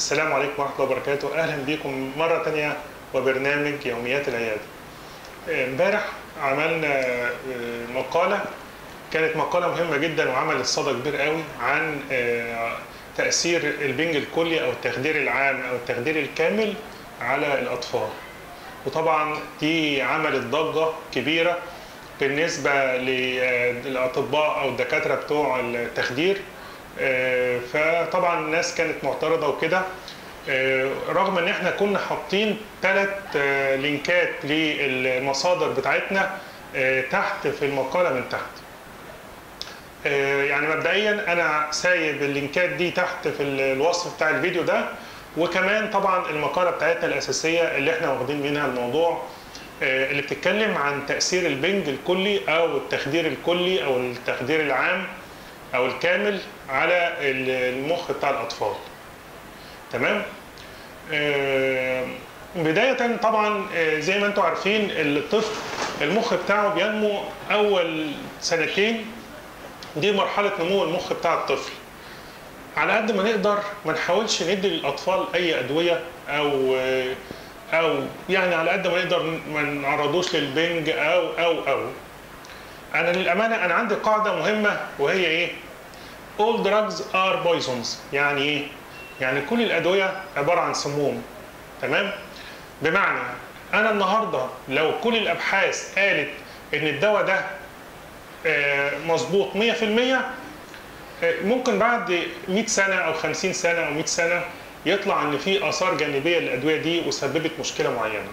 السلام عليكم ورحمة الله وبركاته أهلا بكم مرة تانية وبرنامج يوميات العيادة امبارح عملنا آه، مقالة كانت مقالة مهمة جدا وعملت صدى كبير قوي عن آه، تأثير البنج الكلي أو التخدير العام أو التخدير الكامل على الأطفال وطبعا دي عملت ضجة كبيرة بالنسبة للأطباء أو الدكاترة بتوع التخدير آه، فطبعا الناس كانت معترضة وكده آه، رغم ان احنا كنا حاطين ثلاث لينكات للمصادر بتاعتنا آه، تحت في المقالة من تحت آه، يعني مبدئيا انا سايب اللينكات دي تحت في الوصف بتاع الفيديو ده وكمان طبعا المقالة بتاعتنا الأساسية اللي احنا واخدين منها الموضوع آه، اللي بتتكلم عن تأثير البنج الكلي أو التخدير الكلي أو التخدير العام أو الكامل على المخ بتاع الأطفال تمام آه، بداية طبعا آه، زي ما انتم عارفين الطفل المخ بتاعه بينمو أول سنتين دي مرحلة نمو المخ بتاع الطفل على قد ما نقدر ما نحاولش ندي للأطفال أي أدوية أو آه، أو يعني على قد ما نقدر ما نعرضوش للبنج أو أو أو أنا للأمانة أنا عندي قاعدة مهمة وهي إيه؟ All drugs are poisons يعني إيه؟ يعني كل الأدوية عبارة عن سموم تمام؟ بمعنى أنا النهاردة لو كل الأبحاث قالت إن الدواء ده آه، مظبوط 100% آه، ممكن بعد 100 سنة أو 50 سنة أو 100 سنة يطلع إن في آثار جانبية للأدوية دي وسببت مشكلة معينة.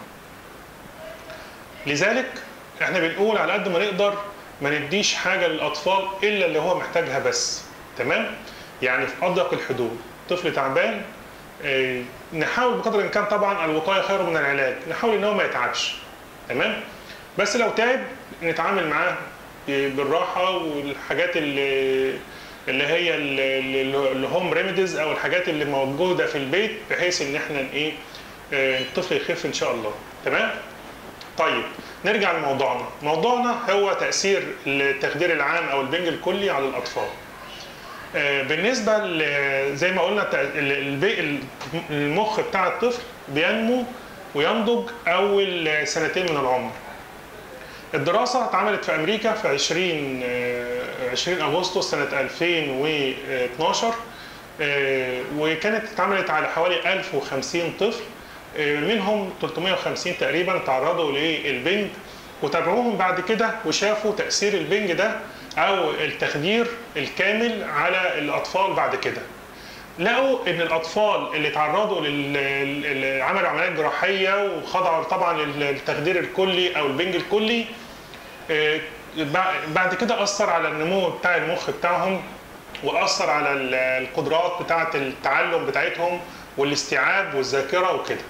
لذلك احنا بنقول على قد ما نقدر ما نديش حاجة للأطفال إلا اللي هو محتاجها بس تمام؟ يعني في أضيق الحدود طفل تعبان آه، نحاول بقدر الإمكان طبعا الوقاية خير من العلاج نحاول إن هو ما يتعبش تمام؟ بس لو تعب نتعامل معاه بالراحة والحاجات اللي اللي هي الهوم ريميديز او الحاجات اللي موجوده في البيت بحيث ان احنا ايه آه، الطفل يخف ان شاء الله تمام طيب نرجع لموضوعنا موضوعنا هو تاثير التخدير العام او البنج الكلي على الاطفال آه، بالنسبه ل- زي ما قلنا الت- ال- البي- المخ بتاع الطفل بينمو وينضج اول سنتين من العمر الدراسة اتعملت في أمريكا في 20 آه، 20 أغسطس سنة 2012 آه، وكانت اتعملت على حوالي 1050 طفل آه، منهم 350 تقريبا تعرضوا للبنج وتابعوهم بعد كده وشافوا تأثير البنج ده أو التخدير الكامل على الأطفال بعد كده. لقوا ان الاطفال اللي تعرضوا لل- اللي عملوا عمليات جراحيه وخضعوا طبعا للتخدير الكلي او البنج الكلي آه، بع- بعد كده اثر على النمو بتاع المخ بتاعهم واثر على ال- القدرات بتاعه التعلم بتاعتهم والاستيعاب والذاكره وكده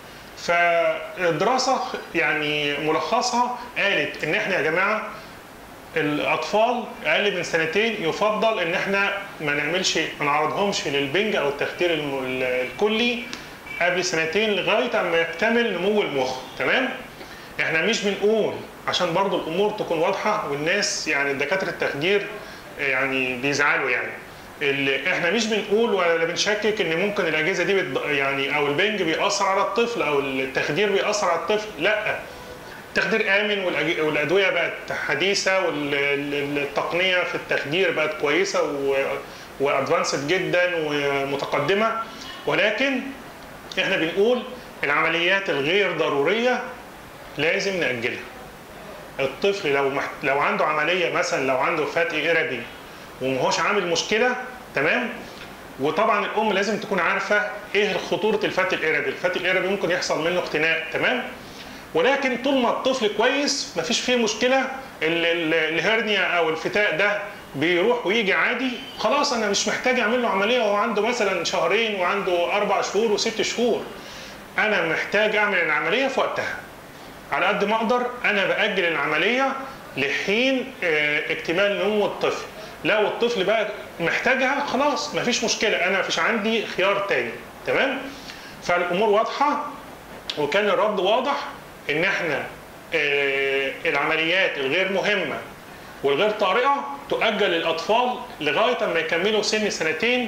فالدراسه يعني ملخصها قالت ان احنا يا جماعه الاطفال اقل من سنتين يفضل ان احنا ما نعملش ما نعرضهمش للبنج او التخدير الم- ال- الكلي قبل سنتين لغايه اما يكتمل نمو المخ تمام احنا مش بنقول عشان برضو الامور تكون واضحه والناس يعني دكاتره التخدير يعني بيزعلوا يعني اللي احنا مش بنقول ولا بنشكك ان ممكن الاجهزه دي بتض- يعني او البنج بيأثر على الطفل او التخدير بيأثر على الطفل لا التخدير امن والأج- والادويه بقت حديثه والتقنيه في التخدير بقت كويسه وادفانسد جدا ومتقدمه ولكن احنا بنقول العمليات الغير ضروريه لازم ناجلها الطفل لو مح... لو عنده عمليه مثلا لو عنده فتق اربي ومهوش عامل مشكله تمام وطبعا الام لازم تكون عارفه ايه خطوره الفتق الاربي الفتق الاربي ممكن يحصل منه اختناق تمام ولكن طول ما الطفل كويس مفيش فيه مشكله ال- ال- الهرنيا او الفتاء ده بيروح ويجي عادي خلاص انا مش محتاج اعمل له عمليه وهو عنده مثلا شهرين وعنده اربع شهور وست شهور انا محتاج اعمل العمليه في وقتها على قد ما اقدر انا باجل العمليه لحين آه، اكتمال نمو الطفل لو الطفل بقى محتاجها خلاص مفيش مشكله انا مفيش عندي خيار تاني تمام فالامور واضحه وكان الرد واضح ان احنا آه، العمليات الغير مهمه والغير طارئه تؤجل للاطفال لغايه ما يكملوا سن سنتين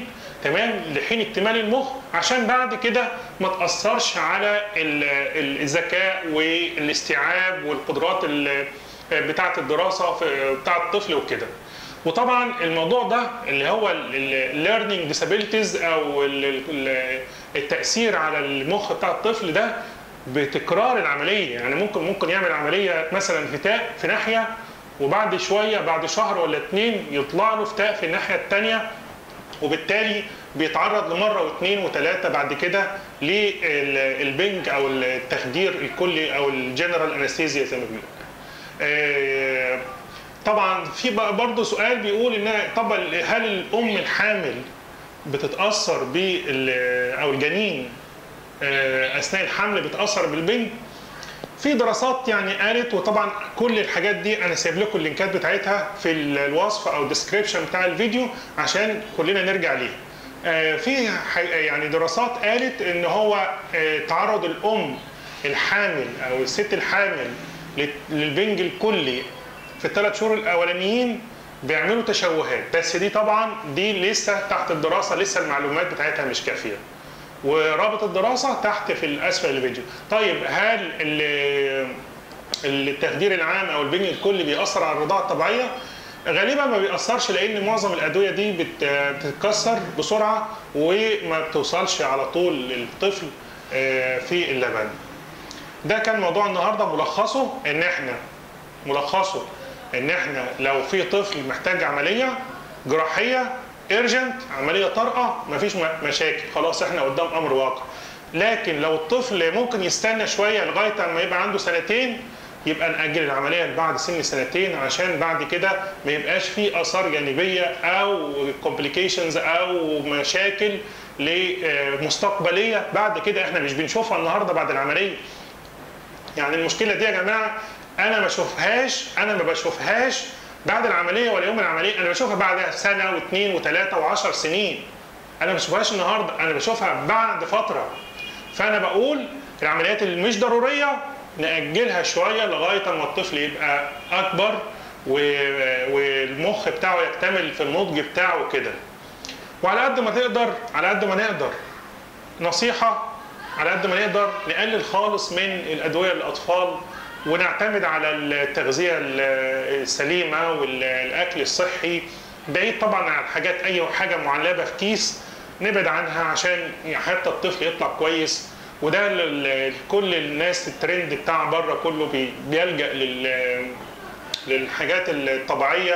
تمام لحين اكتمال المخ عشان بعد كده ما تاثرش على ال- ال- الذكاء والاستيعاب والقدرات ال- بتاعه الدراسه في- بتاعه الطفل وكده وطبعا الموضوع ده اللي هو الليرنينج ديسابيلتيز او ال- ال- التاثير على المخ بتاع الطفل ده بتكرار العمليه يعني ممكن ممكن يعمل عمليه مثلا في تاء في ناحيه وبعد شويه بعد شهر ولا اتنين يطلع له في تاء في الناحيه الثانيه وبالتالي بيتعرض لمره واثنين وثلاثه بعد كده للبنج او التخدير الكلي او الجنرال انستيزيا زي ما بيقولوا. آه، طبعا في بقى برضه سؤال بيقول ان طب هل الام الحامل بتتاثر بال او الجنين آه، اثناء الحمل بتاثر بالبنج؟ في دراسات يعني قالت وطبعا كل الحاجات دي انا سايب لكم اللينكات بتاعتها في الوصف او الديسكريبشن بتاع الفيديو عشان كلنا نرجع ليها. آه، في ح- يعني دراسات قالت ان هو آه، تعرض الام الحامل او الست الحامل لل- للبنج الكلي في الثلاث شهور الاولانيين بيعملوا تشوهات بس دي طبعا دي لسه تحت الدراسه لسه المعلومات بتاعتها مش كافيه. ورابط الدراسه تحت في الاسفل الفيديو. طيب هل ال- التخدير العام او البنج الكلي بيأثر على الرضاعه الطبيعيه؟ غالبا ما بيأثرش لان معظم الادويه دي بت- بتتكسر بسرعه وما بتوصلش على طول للطفل آه، في اللبن. ده كان موضوع النهارده ملخصه ان احنا ملخصه ان احنا لو في طفل محتاج عمليه جراحيه ايرجنت عمليه طارئه مفيش م- مشاكل خلاص احنا قدام امر واقع لكن لو الطفل ممكن يستنى شويه لغايه ما يبقى عنده سنتين يبقى نأجل العملية بعد سن سنتين عشان بعد كده ما يبقاش في آثار جانبية أو كومبليكيشنز أو مشاكل مستقبلية بعد كده احنا مش بنشوفها النهاردة بعد العملية يعني المشكله دي يا جماعه انا ما بشوفهاش انا ما بشوفهاش بعد العمليه ولا يوم العمليه انا بشوفها بعد سنه واثنين وثلاثه وعشر سنين انا ما بشوفهاش النهارده انا بشوفها بعد فتره فانا بقول العمليات اللي مش ضروريه ناجلها شويه لغايه ما الطفل يبقى اكبر و- والمخ بتاعه يكتمل في النضج بتاعه كده وعلى قد ما تقدر على قد ما نقدر نصيحة على قد ما نقدر نقلل خالص من الأدوية للأطفال ونعتمد على التغذية السليمة والأكل الصحي بعيد طبعا عن حاجات أي حاجة معلبة في كيس نبعد عنها عشان حتى الطفل يطلع كويس وده ال- كل الناس الترند بتاع بره كله بي- بيلجأ لل للحاجات الطبيعيه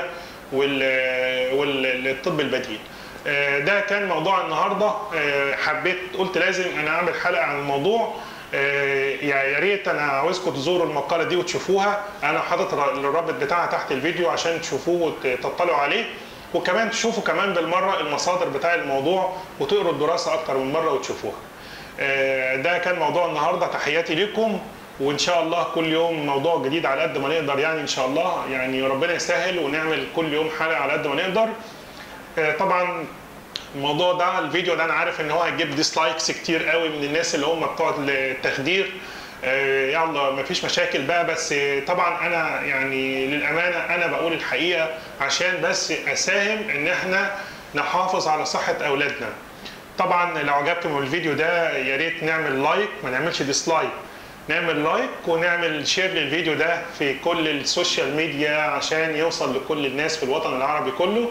وال- والطب البديل. آه، ده كان موضوع النهارده آه، حبيت قلت لازم انا اعمل حلقه عن الموضوع آه، يا يا ريت انا عاوزكم تزوروا المقاله دي وتشوفوها انا حاطط الرابط بتاعها تحت الفيديو عشان تشوفوه وتطلعوا عليه وكمان تشوفوا كمان بالمره المصادر بتاع الموضوع وتقروا الدراسه اكتر من مره وتشوفوها. آه، ده كان موضوع النهارده تحياتي لكم وان شاء الله كل يوم موضوع جديد على قد ما نقدر يعني ان شاء الله يعني ربنا يسهل ونعمل كل يوم حلقه على قد ما نقدر آه، طبعا الموضوع ده الفيديو ده انا عارف ان هو هيجيب ديسلايكس كتير قوي من الناس اللي هم بتوع التخدير آه، يلا مفيش مشاكل بقى بس آه، طبعا انا يعني للامانه انا بقول الحقيقه عشان بس اساهم ان احنا نحافظ على صحه اولادنا طبعا لو عجبكم الفيديو ده يا ريت نعمل لايك ما نعملش ديسلايك نعمل لايك ونعمل شير للفيديو ده في كل السوشيال ميديا عشان يوصل لكل الناس في الوطن العربي كله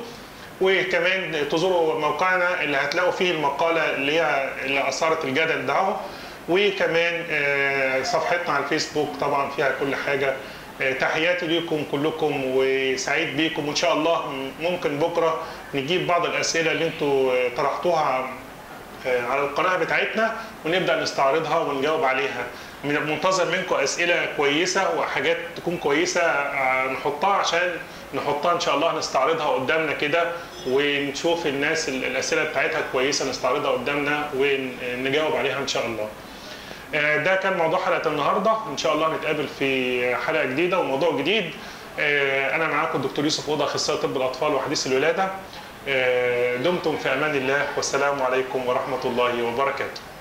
وكمان تزوروا موقعنا اللي هتلاقوا فيه المقاله اللي هي اللي اثارت الجدل ده اهو وكمان آه، صفحتنا على الفيسبوك طبعا فيها كل حاجه آه، تحياتي ليكم كلكم وسعيد بيكم وان شاء الله ممكن بكره نجيب بعض الاسئله اللي انتوا آه، طرحتوها آه، على القناه بتاعتنا ونبدا نستعرضها ونجاوب عليها من المنتظر منكم اسئله كويسه وحاجات تكون كويسه آه، نحطها عشان نحطها ان شاء الله نستعرضها قدامنا كده ونشوف الناس ال- الاسئله بتاعتها كويسه نستعرضها قدامنا ونجاوب عليها ان شاء الله. آه، ده كان موضوع حلقه النهارده ان شاء الله نتقابل في حلقه جديده وموضوع جديد آه، انا معاكم الدكتور يوسف اوضه اخصائي طب الاطفال وحديث الولاده آه، دمتم في امان الله والسلام عليكم ورحمه الله وبركاته